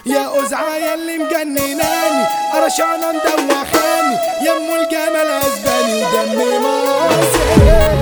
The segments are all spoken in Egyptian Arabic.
يا أزعة اللي مجنناني قرشانة مدوخاني يمو الجمل اسباني ودمي مصري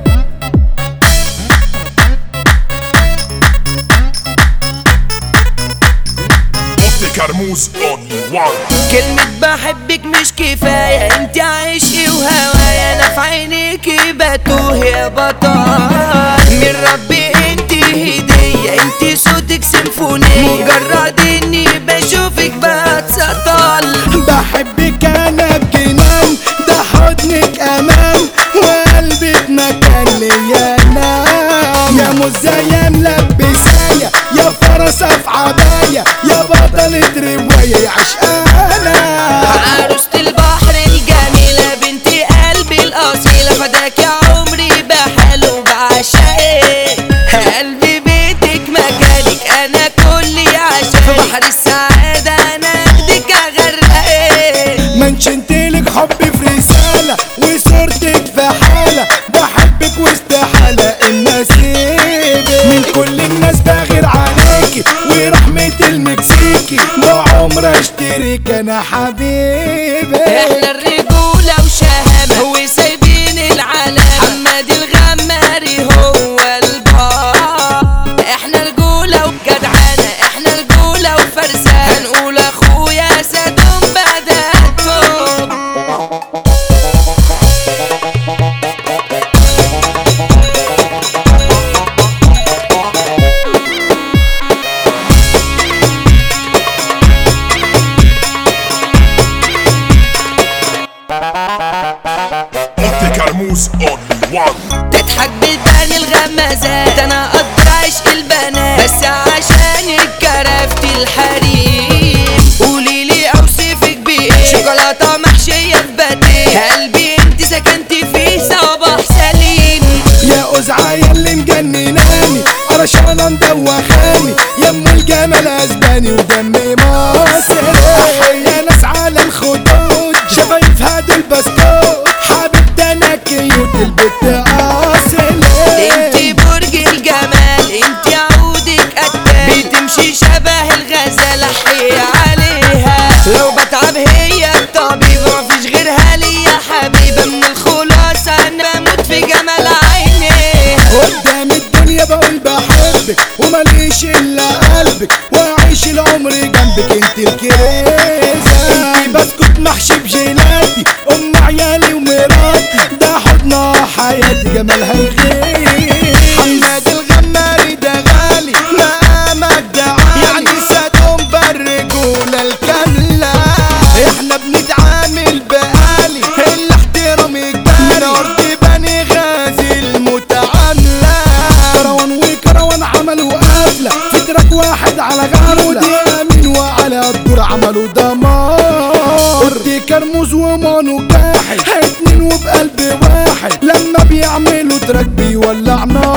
اوتي كرموز اونلي وان كلمة بحبك مش كفاية انت عشقي وهوايا انا في عينيكي بتوه يا بطل من ربي انت هدية انت صوتك سيمفونية مجرد اني بشوفك بتسطل بحبك انا بجنان ده حضنك امان وقلبك مكان ليا انا يا مزايا ملبسايا يا فرسة في عباية يا بطلة رواية يا عشقانة عروسة البحر الجميلة بنت قلبي الأصيلة فداك يا عمري بحاله بعشقك قلبي بيتك مكانك أنا كلي عشانك في بحر السعادة أنا أخدك أغرقك منشنتلك حبي في رسالة وصورتك في حالة بحبك واستحالة ان اسيبك من كل الناس بغير عليكي ورحمة المكسيكي ما عمر اشتريك انا حبيبي احنا الرجولة وشهامة وسايبين العالم محمد الغماري هو البار احنا رجولة وجدعانة احنا رجولة وفرسان هنقول اخويا سادهم بدأتهم اوتي كرموز اونلي وان تضحك بتبان الغمازات انا اقدر عشق البنات بس عشانك كرفت الحريم قولي لي اوصفك بايه شوكولاته محشيه في باتيه قلبي انت سكنت فيه صباح سليم يا أزعة اللي مجنناني قرشانة مدوخاني يم الجمل اسباني ودمي مصري احيا ناس على الخدود شفايفها دول بسكوت حبيب ده انا كيوت البت اصلي انت برج الجمال انت عودك قتال بتمشي شبه الغزالة حي عليها لو بتعب هي الطبيبة مفيش غيرها ليا حبيبة من الخلاصة انا بموت في جمال عينيها قدام الدنيا بقول بحبك ومليش الا قلبك واعيش العمر جنبك انت الكريزة انت بسكوت محشي بجيلاتي ام عيالي ومراتي ده حضنها حياتي جمالها يغير حماد الغماري ده غالي مقامك ده عالي يعني سادهم بالرجولة الكاملة احنا بنتعامل بقالي الاحترام الجاري ارض بني غازي المتعاملة كروان وكروان عملوا قفلة في تراك واحد على غفلة ودي امين وعلى الدور عملوا دمار ارضي كرموز ومانو جاحد اتنين وبقلب واحد لما بيعملوا تراك بيولع نار